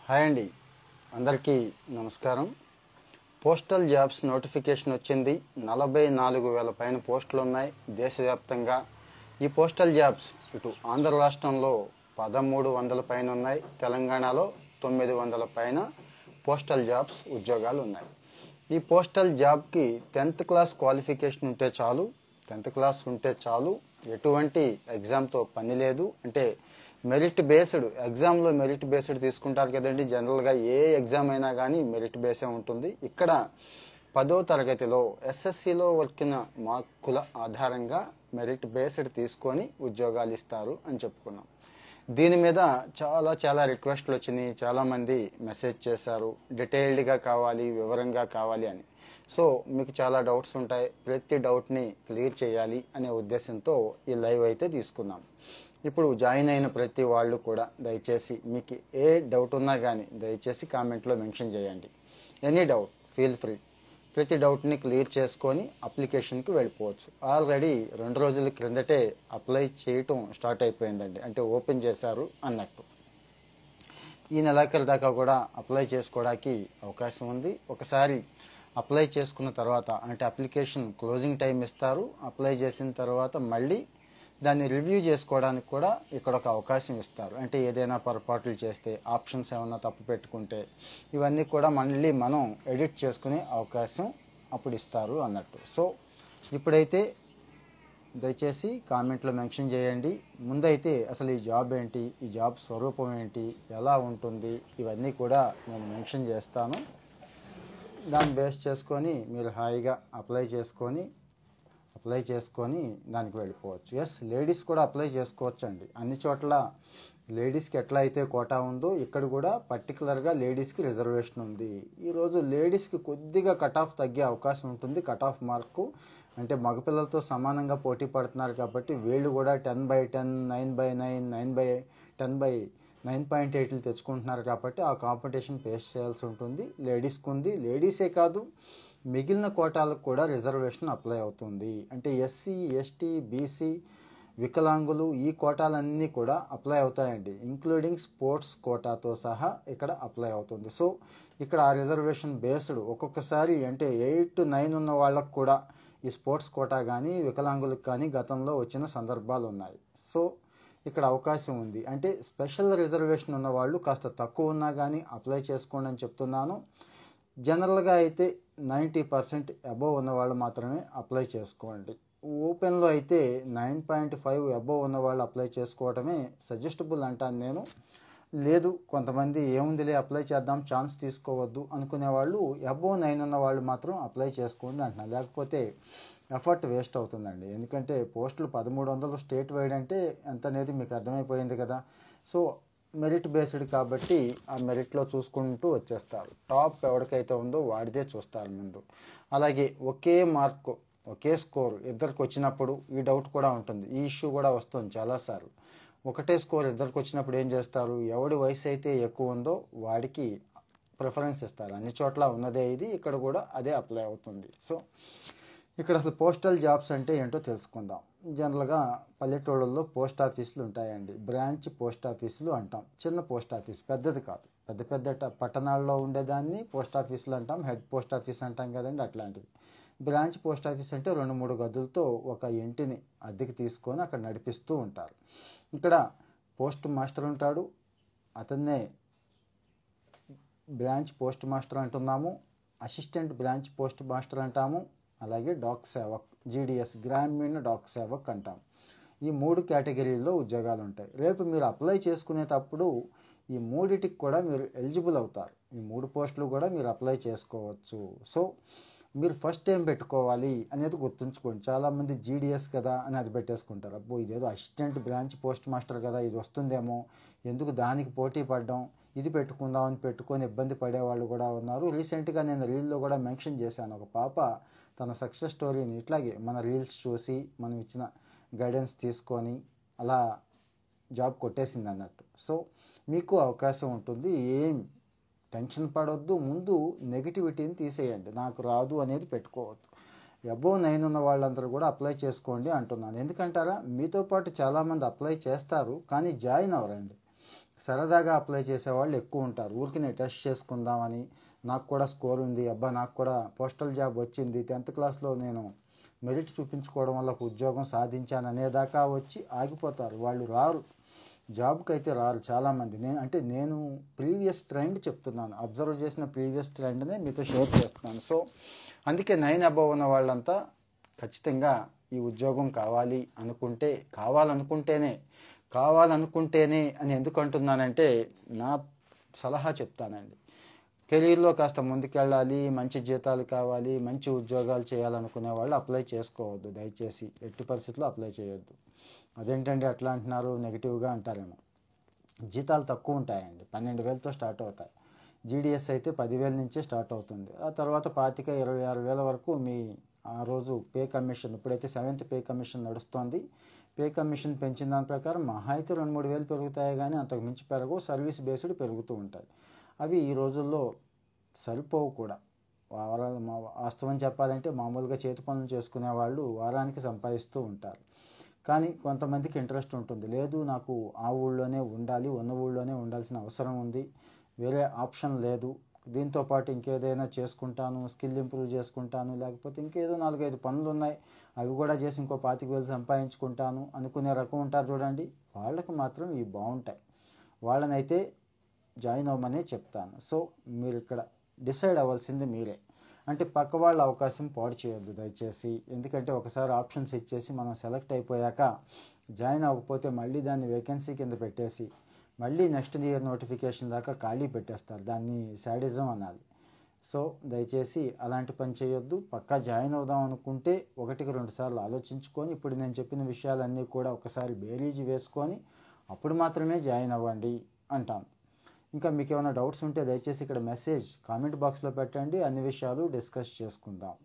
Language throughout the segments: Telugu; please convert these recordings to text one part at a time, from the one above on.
హాయ్ అండి అందరికీ నమస్కారం పోస్టల్ జాబ్స్ నోటిఫికేషన్ వచ్చింది నలభై నాలుగు వేల పైన పోస్టులు ఉన్నాయి దేశవ్యాప్తంగా ఈ పోస్టల్ జాబ్స్ ఇటు ఆంధ్ర రాష్ట్రంలో పదమూడు వందల పైన ఉన్నాయి తెలంగాణలో తొమ్మిది వందల పైన పోస్టల్ జాబ్స్ ఉద్యోగాలు ఉన్నాయి ఈ పోస్టల్ జాబ్కి టెన్త్ క్లాస్ క్వాలిఫికేషన్ ఉంటే చాలు టెన్త్ క్లాస్ ఉంటే చాలు ఎటువంటి ఎగ్జామ్తో పని లేదు అంటే మెరిట్ బేస్డ్ ఎగ్జామ్లో మెరిట్ బేస్డ్ తీసుకుంటారు కదండి జనరల్గా ఏ ఎగ్జామ్ అయినా కానీ మెరిట్ బేసే ఉంటుంది ఇక్కడ పదో తరగతిలో ఎస్ఎస్సిలో వర్కిన మార్కుల ఆధారంగా మెరిట్ బేస్డ్ తీసుకొని ఉద్యోగాలు ఇస్తారు అని చెప్పుకున్నాం దీని మీద చాలా చాలా రిక్వెస్ట్లు వచ్చినాయి చాలామంది మెసేజ్ చేశారు డీటెయిల్డ్గా కావాలి వివరంగా కావాలి అని సో మీకు చాలా డౌట్స్ ఉంటాయి ప్రతి డౌట్ని క్లియర్ చేయాలి అనే ఉద్దేశంతో ఈ లైవ్ అయితే తీసుకున్నాం ఇప్పుడు జాయిన్ అయిన ప్రతి వాళ్ళు కూడా దయచేసి మీకు ఏ డౌట్ ఉన్నా కానీ దయచేసి కామెంట్లో మెన్షన్ చేయండి ఎనీ డౌట్ ఫీల్ ఫ్రీ ప్రతి డౌట్ని క్లియర్ చేసుకొని అప్లికేషన్కి వెళ్ళిపోవచ్చు ఆల్రెడీ రెండు రోజుల క్రిందటే అప్లై చేయటం స్టార్ట్ అయిపోయిందండి అంటే ఓపెన్ చేశారు అన్నట్టు ఈ నెలాఖరు దాకా కూడా అప్లై చేసుకోవడానికి అవకాశం ఉంది ఒకసారి అప్లై చేసుకున్న తర్వాత అంటే అప్లికేషన్ క్లోజింగ్ టైం ఇస్తారు అప్లై చేసిన తర్వాత మళ్ళీ దాన్ని రివ్యూ చేసుకోవడానికి కూడా ఇక్కడ ఒక అవకాశం ఇస్తారు అంటే ఏదైనా పొరపాట్లు చేస్తే ఆప్షన్స్ ఏమైనా తప్పు పెట్టుకుంటే ఇవన్నీ కూడా మళ్ళీ మనం ఎడిట్ చేసుకునే అవకాశం అప్పుడు ఇస్తారు అన్నట్టు సో ఇప్పుడైతే దయచేసి కామెంట్లో మెన్షన్ చేయండి ముందైతే అసలు ఈ జాబ్ ఏంటి ఈ జాబ్ స్వరూపం ఏంటి ఎలా ఉంటుంది ఇవన్నీ కూడా నేను మెన్షన్ చేస్తాను దాన్ని బేస్ చేసుకొని మీరు హాయిగా అప్లై చేసుకొని అప్లై చేసుకొని దానికి వెళ్ళిపోవచ్చు ఎస్ లేడీస్ కూడా అప్లై చేసుకోవచ్చు అండి అన్ని చోట్ల లేడీస్కి ఎట్లా అయితే కోటా ఉందో ఇక్కడ కూడా పర్టికులర్గా లేడీస్కి రిజర్వేషన్ ఉంది ఈరోజు లేడీస్కి కొద్దిగా కట్ ఆఫ్ తగ్గే అవకాశం ఉంటుంది కట్ ఆఫ్ మార్కు అంటే మగపిల్లలతో సమానంగా పోటీ పడుతున్నారు కాబట్టి వీళ్ళు కూడా ten by ten nine by nine nine by ten by nine point ఎయిట్లు తెచ్చుకుంటున్నారు కాబట్టి ఆ కాంపిటీషన్ ఫేస్ చేయాల్సి ఉంటుంది లేడీస్కి ఉంది లేడీసే కాదు మిగిలిన కోటాలకు కూడా రిజర్వేషన్ అప్లై అవుతుంది అంటే ఎస్సీ ఎస్టీ బీసీ వికలాంగులు ఈ కోటాలన్నీ కూడా అప్లై అవుతాయండి ఇంక్లూడింగ్ స్పోర్ట్స్ కోటాతో సహా ఇక్కడ అప్లై అవుతుంది సో ఇక్కడ ఆ రిజర్వేషన్ బేస్డ్ ఒక్కొక్కసారి అంటే ఎయిట్ టు నైన్ ఉన్న వాళ్ళకు కూడా ఈ స్పోర్ట్స్ కోటా కానీ వికలాంగులకు కానీ గతంలో వచ్చిన సందర్భాలు ఉన్నాయి సో ఇక్కడ అవకాశం ఉంది అంటే స్పెషల్ రిజర్వేషన్ ఉన్న వాళ్ళు కాస్త తక్కువ ఉన్నా కానీ అప్లై చేసుకోండి అని చెప్తున్నాను జనరల్గా అయితే నైంటీ పర్సెంట్ అబోవ్ ఉన్న వాళ్ళు మాత్రమే అప్లై చేసుకోండి ఓపెన్లో అయితే నైన్ పాయింట్ ఫైవ్ అబోవ్ ఉన్న వాళ్ళు అప్లై చేసుకోవడమే సజెస్టబుల్ అంటాను నేను లేదు కొంతమంది ఏముందిలే అప్లై చేద్దాం ఛాన్స్ తీసుకోవద్దు అనుకునే వాళ్ళు అబోవ్ నైన్ ఉన్న వాళ్ళు మాత్రం అప్లై చేసుకోండి అంటున్నారు లేకపోతే ఎఫర్ట్ వేస్ట్ అవుతుందండి ఎందుకంటే పోస్టులు పదమూడు వందలు స్టేట్ వైడ్ అంటే ఎంత అనేది మీకు అర్థమైపోయింది కదా సో మెరిట్ బేస్డ్ కాబట్టి ఆ మెరిట్లో చూసుకుంటూ వచ్చేస్తారు టాప్ ఎవరికైతే ఉందో వాడిదే చూస్తారు ముందు అలాగే ఒకే మార్కు ఒకే స్కోర్ ఇద్దరికి వచ్చినప్పుడు ఈ డౌట్ కూడా ఉంటుంది ఈ ఇష్యూ కూడా వస్తుంది చాలాసార్లు ఒకటే స్కోర్ ఇద్దరికి వచ్చినప్పుడు ఏం చేస్తారు ఎవడి వయసు అయితే ఎక్కువ ఉందో వాడికి ప్రిఫరెన్స్ ఇస్తారు అన్ని చోట్ల ఉన్నదే ఇది ఇక్కడ కూడా అదే అప్లై అవుతుంది సో ఇక్కడ అసలు పోస్టల్ జాబ్స్ అంటే ఏంటో తెలుసుకుందాం జనరల్గా పల్లెటూళ్ళల్లో పోస్ట్ ఆఫీసులు ఉంటాయండి బ్రాంచ్ పోస్ట్ ఆఫీసులు అంటాం చిన్న పోస్ట్ ఆఫీస్ పెద్దది కాదు పెద్ద పెద్ద ట- పట్టణాల్లో ఉండేదాన్ని పోస్ట్ ఆఫీసులు అంటాం హెడ్ పోస్ట్ ఆఫీస్ అంటాం కదండి అట్లాంటివి బ్రాంచ్ పోస్ట్ ఆఫీస్ అంటే రెండు మూడు గదులతో ఒక ఇంటిని అద్దెకి తీసుకొని అక్కడ నడిపిస్తూ ఉంటారు ఇక్కడ పోస్ట్ మాస్టర్ ఉంటాడు అతన్నే బ్రాంచ్ పోస్ట్ మాస్టర్ అంటున్నాము అసిస్టెంట్ బ్రాంచ్ పోస్ట్ మాస్టర్ అంటాము అలాగే డాక్ సేవక్ జీడిఎస్ గ్రామీణ డాక్ సేవక్ అంటాం ఈ మూడు కేటగిరీల్లో ఉద్యోగాలు ఉంటాయి రేపు మీరు అప్లై చేసుకునేటప్పుడు ఈ మూడిటికి కూడా మీరు ఎలిజిబుల్ అవుతారు ఈ మూడు పోస్టులు కూడా మీరు అప్లై చేసుకోవచ్చు సో మీరు ఫస్ట్ ఏం పెట్టుకోవాలి అనేది గుర్తుంచుకోండి చాలామంది జీడిఎస్ కదా అని అది పెట్టేసుకుంటారు అబ్బో ఇదేదో అసిస్టెంట్ బ్రాంచ్ పోస్ట్ మాస్టర్ కదా ఇది వస్తుందేమో ఎందుకు దానికి పోటీ పడ్డం ఇది పెట్టుకుందాం అని పెట్టుకొని ఇబ్బంది పడేవాళ్ళు కూడా ఉన్నారు రీసెంట్గా నేను రీల్లో కూడా మెన్షన్ చేశాను ఒక పాప తన సక్సెస్ స్టోరీని ఇట్లాగే మన రీల్స్ చూసి మనం ఇచ్చిన గైడెన్స్ తీసుకొని అలా జాబ్ కొట్టేసింది అన్నట్టు సో మీకు అవకాశం ఉంటుంది ఏం టెన్షన్ పడొద్దు ముందు నెగిటివిటీని తీసేయండి నాకు రాదు అనేది పెట్టుకోవద్దు అబోవ్ నైన్ ఉన్న వాళ్ళందరూ కూడా అప్లై చేసుకోండి అంటున్నాను ఎందుకంటారా మీతో పాటు చాలామంది అప్లై చేస్తారు కానీ జాయిన్ అవ్వరండి సరదాగా అప్లై చేసేవాళ్ళు ఎక్కువ ఉంటారు ఊరికి నేను టెస్ట్ చేసుకుందామని నాకు కూడా స్కోర్ ఉంది అబ్బా నాకు కూడా పోస్టల్ జాబ్ వచ్చింది టెన్త్ క్లాస్లో నేను మెరిట్ చూపించుకోవడం వల్ల ఒక ఉద్యోగం సాధించాను అనేదాకా వచ్చి ఆగిపోతారు వాళ్ళు రారు జాబ్కి అయితే రారు చాలామంది నేను అంటే నేను ప్రీవియస్ ట్రెండ్ చెప్తున్నాను అబ్జర్వ్ చేసిన ప్రీవియస్ ట్రెండ్నే మీతో షేర్ చేస్తున్నాను సో అందుకే నైన్ అబవ్ ఉన్న వాళ్ళంతా ఖచ్చితంగా ఈ ఉద్యోగం కావాలి అనుకుంటే కావాలనుకుంటేనే కావాలనుకుంటేనే అని ఎందుకు అంటున్నానంటే నా సలహా చెప్తానండి కెరీర్లో కాస్త ముందుకెళ్ళాలి మంచి జీతాలు కావాలి మంచి ఉద్యోగాలు చేయాలనుకునే వాళ్ళు అప్లై చేసుకోవద్దు దయచేసి ఎట్టి పరిస్థితుల్లో అప్లై చేయొద్దు అదేంటండి అట్లా అంటున్నారు నెగిటివ్గా అంటారేమో జీతాలు తక్కువ ఉంటాయండి పన్నెండు వేలతో స్టార్ట్ అవుతాయి జీడిఎస్ అయితే పదివేల నుంచే స్టార్ట్ అవుతుంది ఆ తర్వాత పాతిక ఇరవై ఆరు వేల వరకు మీ ఆ రోజు పే కమిషన్ ఇప్పుడైతే సెవెంత్ పే కమిషన్ నడుస్తోంది పే కమిషన్ పెంచిన దాని ప్రకారం మహా అయితే రెండు మూడు వేలు పెరుగుతాయి కానీ అంతకు మించి పెరగవు సర్వీస్ బేస్డ్ పెరుగుతూ ఉంటాయి అవి ఈ రోజుల్లో సరిపోవు కూడా వారా మా వాస్తవం చెప్పాలంటే మామూలుగా చేతి పనులు చేసుకునే వాళ్ళు వారానికి సంపాదిస్తూ ఉంటారు కానీ కొంతమందికి ఇంట్రెస్ట్ ఉంటుంది లేదు నాకు ఆ ఊళ్ళోనే ఉండాలి ఉన్న ఊళ్ళోనే ఉండాల్సిన అవసరం ఉంది వేరే ఆప్షన్ లేదు దీంతో పాటు ఇంకేదైనా చేసుకుంటాను స్కిల్ ఇంప్రూవ్ చేసుకుంటాను లేకపోతే ఇంకేదో నాలుగైదు పనులు ఉన్నాయి అవి కూడా చేసి ఇంకో పాతిక వేలు సంపాదించుకుంటాను అనుకునే రకం ఉంటారు చూడండి వాళ్ళకి మాత్రం ఇవి బాగుంటాయి వాళ్ళనైతే జాయిన్ అవ్వమనే చెప్తాను సో మీరు ఇక్కడ డిసైడ్ అవ్వాల్సింది మీరే అంటే పక్క వాళ్ళ అవకాశం పాడు చేయొద్దు దయచేసి ఎందుకంటే ఒకసారి ఆప్షన్స్ ఇచ్చేసి మనం సెలెక్ట్ అయిపోయాక జాయిన్ అవ్వకపోతే మళ్ళీ దాన్ని వేకెన్సీ కింద పెట్టేసి మళ్ళీ నెక్స్ట్ ఇయర్ నోటిఫికేషన్ దాకా ఖాళీ పెట్టేస్తారు దాన్ని శాడిజం అనాలి సో దయచేసి అలాంటి పని చేయొద్దు పక్కా జాయిన్ అవుదాం అనుకుంటే ఒకటికి రెండు సార్లు ఆలోచించుకొని ఇప్పుడు నేను చెప్పిన విషయాలన్నీ కూడా ఒకసారి బేరీజు వేసుకొని అప్పుడు మాత్రమే జాయిన్ అవ్వండి అంటాను ఇంకా మీకు ఏమైనా డౌట్స్ ఉంటే దయచేసి ఇక్కడ మెసేజ్ కామెంట్ బాక్స్లో పెట్టండి అన్ని విషయాలు డిస్కస్ చేసుకుందాం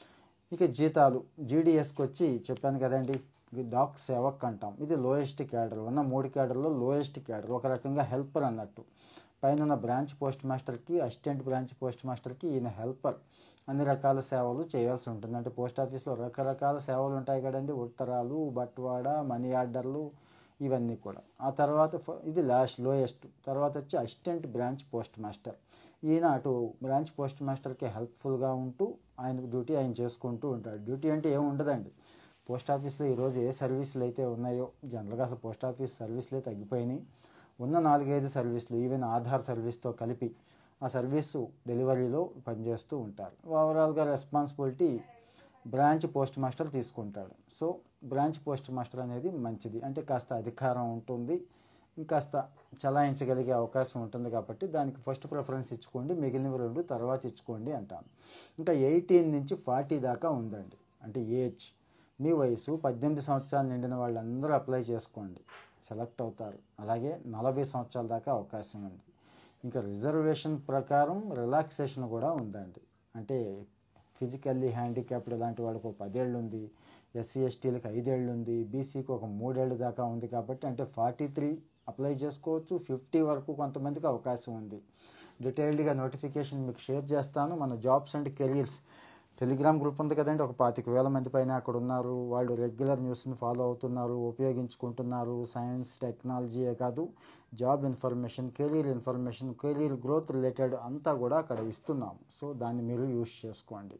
ఇక జీతాలు జీడిఎస్కి వచ్చి చెప్పాను కదండి ఇది డాక్ సేవక్ అంటాం ఇది లోయెస్ట్ క్యాడర్ ఉన్న మూడు క్యాడర్లో లోయెస్ట్ క్యాడర్ ఒక రకంగా హెల్పర్ అన్నట్టు పైన ఉన్న బ్రాంచ్ పోస్ట్ మాస్టర్కి అసిస్టెంట్ బ్రాంచ్ పోస్ట్ మాస్టర్కి ఈయన హెల్పర్ అన్ని రకాల సేవలు చేయాల్సి ఉంటుంది అంటే పోస్ట్ ఆఫీస్లో రకరకాల సేవలు ఉంటాయి కదండి ఉత్తరాలు బట్వాడ మనీ ఆర్డర్లు ఇవన్నీ కూడా ఆ తర్వాత ఫ- ఇది లాస్ట్ లోయెస్ట్ తర్వాత వచ్చి అసిస్టెంట్ బ్రాంచ్ పోస్ట్ మాస్టర్ ఈయన అటు బ్రాంచ్ పోస్ట్ మాస్టర్కి హెల్ప్ఫుల్గా ఉంటూ ఆయన డ్యూటీ ఆయన చేసుకుంటూ ఉంటాడు డ్యూటీ అంటే ఏమి ఉండదండి పోస్ట్ ఆఫీస్లో ఈరోజు ఏ సర్వీసులు అయితే ఉన్నాయో జనరల్గా అసలు పోస్ట్ ఆఫీస్ సర్వీసులే తగ్గిపోయినాయి ఉన్న నాలుగైదు సర్వీసులు ఈవెన్ ఆధార్ సర్వీస్తో కలిపి ఆ సర్వీసు డెలివరీలో పనిచేస్తూ ఉంటారు ఓవరాల్గా రెస్పాన్సిబిలిటీ బ్రాంచ్ పోస్ట్ మాస్టర్ తీసుకుంటాడు సో బ్రాంచ్ పోస్ట్ మాస్టర్ అనేది మంచిది అంటే కాస్త అధికారం ఉంటుంది ఇంకాస్త చలాయించగలిగే అవకాశం ఉంటుంది కాబట్టి దానికి ఫస్ట్ ప్రిఫరెన్స్ ఇచ్చుకోండి మిగిలినవి రెండు తర్వాత ఇచ్చుకోండి అంటాను ఇంకా ఎయిటీన్ నుంచి ఫార్టీ దాకా ఉందండి అంటే ఏజ్ మీ వయసు పద్దెనిమిది సంవత్సరాలు నిండిన వాళ్ళందరూ అప్లై చేసుకోండి సెలెక్ట్ అవుతారు అలాగే నలభై సంవత్సరాల దాకా అవకాశం ఉంది ఇంకా రిజర్వేషన్ ప్రకారం రిలాక్సేషన్ కూడా ఉందండి అంటే ఫిజికల్లీ హ్యాండిక్యాప్డ్ లాంటి వాళ్ళకి ఒక పదేళ్ళు ఉంది ఎస్సీ ఎస్టీలకు ఐదేళ్ళు ఉంది బీసీకి ఒక మూడేళ్ళు దాకా ఉంది కాబట్టి అంటే ఫార్టీ త్రీ అప్లై చేసుకోవచ్చు ఫిఫ్టీ వరకు కొంతమందికి అవకాశం ఉంది డీటెయిల్డ్గా నోటిఫికేషన్ మీకు షేర్ చేస్తాను మన jobs and careers Telegram group ఉంది కదండి ఒక పాతిక వేల మంది పైన అక్కడ ఉన్నారు వాళ్ళు రెగ్యులర్ న్యూస్ని ఫాలో అవుతున్నారు ఉపయోగించుకుంటున్నారు సైన్స్ టెక్నాలజీయే కాదు job information career information career growth related అంతా కూడా అక్కడ ఇస్తున్నాం సో దాన్ని మీరు యూస్ చేసుకోండి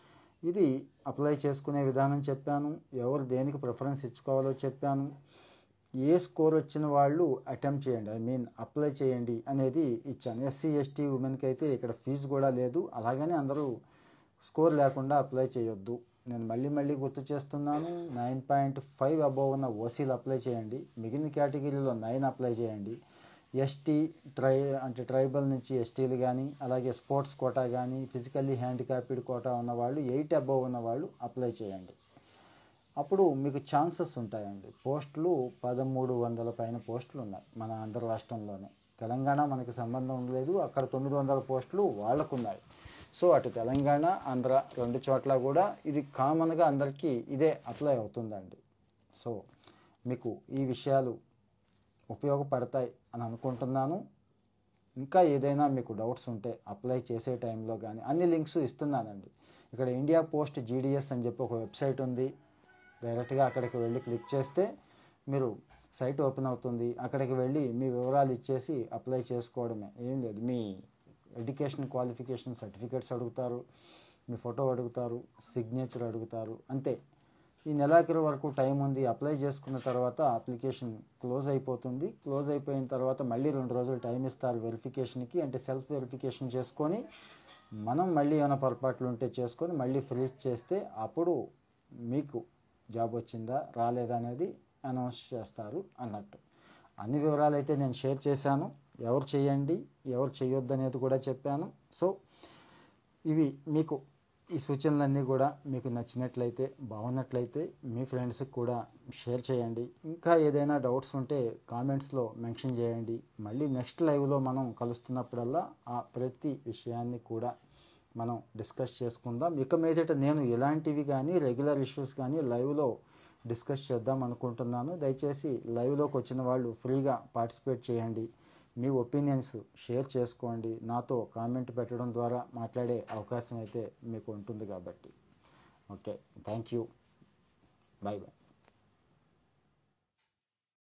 ఇది అప్లై చేసుకునే విధానం చెప్పాను ఎవరు దేనికి ప్రిఫరెన్స్ ఇచ్చుకోవాలో చెప్పాను ఏ స్కోర్ వచ్చిన వాళ్ళు అటెంప్ట్ చేయండి ఐ మీన్ అప్లై చేయండి అనేది ఇచ్చాను ఎస్సీ ఎస్టీ ఉమెన్కి అయితే ఇక్కడ ఫీజు కూడా లేదు అలాగని అందరూ స్కోర్ లేకుండా అప్లై చేయొద్దు నేను మళ్ళీ మళ్ళీ గుర్తు చేస్తున్నాను నైన్ పాయింట్ ఫైవ్ అబోవ్ ఉన్న ఓసీలు అప్లై చేయండి మిగిలిన కేటగిరీలో నైన్ అప్లై చేయండి ఎస్టీ ట్రై అంటే ట్రైబల్ నుంచి ఎస్టీలు కానీ అలాగే స్పోర్ట్స్ కోటా కానీ ఫిజికల్లీ హ్యాండిక్యాప్డ్ కోటా ఉన్న వాళ్ళు ఎయిట్ అబోవ్ ఉన్న వాళ్ళు అప్లై చేయండి అప్పుడు మీకు ఛాన్సెస్ ఉంటాయండి పోస్టులు పదమూడు వందల పైన పోస్టులు ఉన్నాయి మన ఆంధ్ర రాష్ట్రంలోనే తెలంగాణ మనకి సంబంధం లేదు అక్కడ తొమ్మిది వందల పోస్టులు వాళ్ళకు ఉన్నాయి సో అటు తెలంగాణ ఆంధ్ర రెండు చోట్ల కూడా ఇది కామన్గా అందరికీ ఇదే అప్లై అవుతుందండి సో మీకు ఈ విషయాలు ఉపయోగపడతాయి అని అనుకుంటున్నాను ఇంకా ఏదైనా మీకు డౌట్స్ ఉంటే అప్లై చేసే టైంలో కానీ అన్ని లింక్స్ ఇస్తున్నానండి ఇక్కడ ఇండియా పోస్ట్ జీడిఎస్ అని చెప్పి ఒక వెబ్సైట్ ఉంది డైరెక్ట్గా అక్కడికి వెళ్ళి క్లిక్ చేస్తే మీరు సైట్ ఓపెన్ అవుతుంది అక్కడికి వెళ్ళి మీ వివరాలు ఇచ్చేసి అప్లై చేసుకోవడమే ఏం లేదు మీ ఎడ్యుకేషన్ క్వాలిఫికేషన్ సర్టిఫికేట్స్ అడుగుతారు మీ ఫోటో అడుగుతారు సిగ్నేచర్ అడుగుతారు అంతే ఈ నెలాఖరు వరకు టైం ఉంది అప్లై చేసుకున్న తర్వాత అప్లికేషన్ క్లోజ్ అయిపోతుంది క్లోజ్ అయిపోయిన తర్వాత మళ్ళీ రెండు రోజులు టైం ఇస్తారు వెరిఫికేషన్కి అంటే సెల్ఫ్ వెరిఫికేషన్ చేసుకొని మనం మళ్ళీ ఏమైనా పొరపాట్లు ఉంటే చేసుకొని మళ్ళీ ఫిల్ చేస్తే అప్పుడు మీకు జాబ్ వచ్చిందా రాలేదా అనేది అనౌన్స్ చేస్తారు అన్నట్టు అన్ని వివరాలు అయితే నేను షేర్ చేశాను ఎవరు చేయండి ఎవరు చేయొద్దు అనేది కూడా చెప్పాను సో ఇవి మీకు ఈ సూచనలన్నీ కూడా మీకు నచ్చినట్లయితే బాగున్నట్లయితే మీ ఫ్రెండ్స్కి కూడా షేర్ చేయండి ఇంకా ఏదైనా డౌట్స్ ఉంటే కామెంట్స్లో మెన్షన్ చేయండి మళ్ళీ నెక్స్ట్ లైవ్లో మనం కలుస్తున్నప్పుడల్లా ఆ ప్రతి విషయాన్ని కూడా మనం డిస్కస్ చేసుకుందాం ఇక మీదట నేను ఇలాంటివి కానీ రెగ్యులర్ ఇష్యూస్ కానీ లైవ్లో డిస్కస్ చేద్దాం అనుకుంటున్నాను దయచేసి లైవ్లోకి వచ్చిన వాళ్ళు ఫ్రీగా పార్టిసిపేట్ చేయండి మీ ఒపీనియన్స్ షేర్ చేసుకోండి నాతో కామెంట్ పెట్టడం ద్వారా మాట్లాడే అవకాశం అయితే మీకు ఉంటుంది కాబట్టి okay thank you bye bye